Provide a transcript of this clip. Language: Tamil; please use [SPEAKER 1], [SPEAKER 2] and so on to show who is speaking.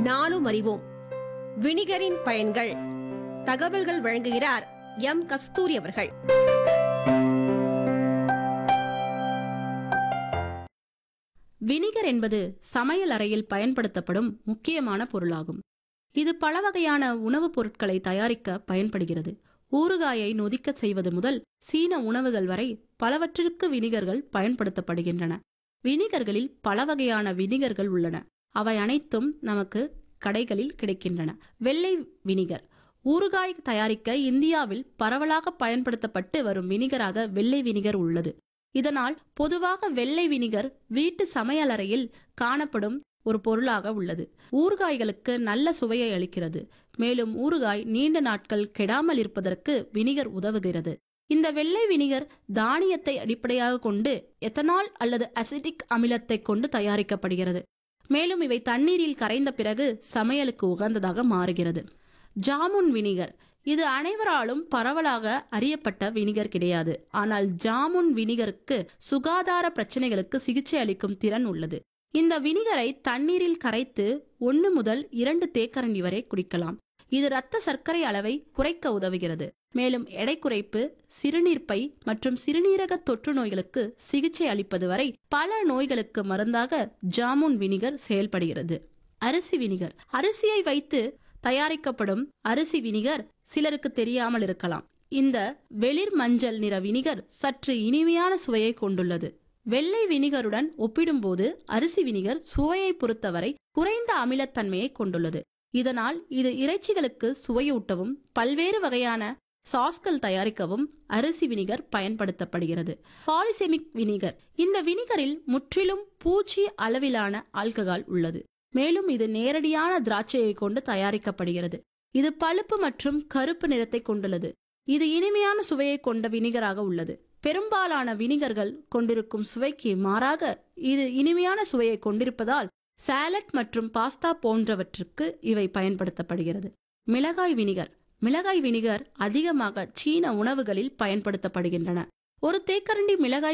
[SPEAKER 1] நாளும் அறிவோம் வினிகரின் பயன்கள் தகவல்கள் வழங்குகிறார் எம் கஸ்தூரி அவர்கள்
[SPEAKER 2] வினிகர் என்பது சமையல் அறையில் பயன்படுத்தப்படும் முக்கியமான பொருளாகும் இது பல வகையான உணவுப் பொருட்களை தயாரிக்க பயன்படுகிறது ஊறுகாயை நொதிக்க செய்வது முதல் சீன உணவுகள் வரை பலவற்றிற்கு வினிகர்கள் பயன்படுத்தப்படுகின்றன வினிகர்களில் பல வகையான வினிகர்கள் உள்ளன அவை அனைத்தும் நமக்கு கடைகளில் கிடைக்கின்றன வெள்ளை வினிகர் ஊறுகாய் தயாரிக்க இந்தியாவில் பரவலாக பயன்படுத்தப்பட்டு வரும் வினிகராக வெள்ளை வினிகர் உள்ளது இதனால் பொதுவாக வெள்ளை வினிகர் வீட்டு சமையலறையில் காணப்படும் ஒரு பொருளாக உள்ளது ஊறுகாய்களுக்கு நல்ல சுவையை அளிக்கிறது மேலும் ஊறுகாய் நீண்ட நாட்கள் கெடாமல் இருப்பதற்கு வினிகர் உதவுகிறது இந்த வெள்ளை வினிகர் தானியத்தை அடிப்படையாக கொண்டு எத்தனால் அல்லது அசிட்டிக் அமிலத்தை கொண்டு தயாரிக்கப்படுகிறது மேலும் இவை தண்ணீரில் கரைந்த பிறகு சமையலுக்கு உகந்ததாக மாறுகிறது ஜாமுன் வினிகர் இது அனைவராலும் பரவலாக அறியப்பட்ட வினிகர் கிடையாது ஆனால் ஜாமுன் வினிகருக்கு சுகாதார பிரச்சனைகளுக்கு சிகிச்சை அளிக்கும் திறன் உள்ளது இந்த வினிகரை தண்ணீரில் கரைத்து ஒன்று முதல் இரண்டு தேக்கரண்டி வரை குடிக்கலாம் இது இரத்த சர்க்கரை அளவை குறைக்க உதவுகிறது மேலும் எடை குறைப்பு சிறுநீர்ப்பை மற்றும் சிறுநீரக தொற்று நோய்களுக்கு சிகிச்சை அளிப்பது வரை பல நோய்களுக்கு மருந்தாக ஜாமுன் வினிகர் செயல்படுகிறது அரிசி வினிகர் அரிசியை வைத்து தயாரிக்கப்படும் அரிசி வினிகர் சிலருக்கு தெரியாமல் இருக்கலாம் இந்த வெளிர் மஞ்சள் நிற வினிகர் சற்று இனிமையான சுவையை கொண்டுள்ளது வெள்ளை வினிகருடன் ஒப்பிடும்போது அரிசி வினிகர் சுவையை பொறுத்தவரை குறைந்த அமிலத்தன்மையை கொண்டுள்ளது இதனால் இது இறைச்சிகளுக்கு சுவையூட்டவும் பல்வேறு வகையான சாஸ்கள் தயாரிக்கவும் அரிசி வினிகர் பயன்படுத்தப்படுகிறது பாலிசெமிக் வினிகர் இந்த வினிகரில் முற்றிலும் பூச்சி அளவிலான ஆல்கஹால் உள்ளது மேலும் இது நேரடியான திராட்சையை கொண்டு தயாரிக்கப்படுகிறது இது பழுப்பு மற்றும் கருப்பு நிறத்தை கொண்டுள்ளது இது இனிமையான சுவையை கொண்ட வினிகராக உள்ளது பெரும்பாலான வினிகர்கள் கொண்டிருக்கும் சுவைக்கு மாறாக இது இனிமையான சுவையை கொண்டிருப்பதால் சாலட் மற்றும் பாஸ்தா போன்றவற்றுக்கு இவை பயன்படுத்தப்படுகிறது மிளகாய் வினிகர் மிளகாய் வினிகர் அதிகமாக சீன உணவுகளில் பயன்படுத்தப்படுகின்றன ஒரு தேக்கரண்டி மிளகாய்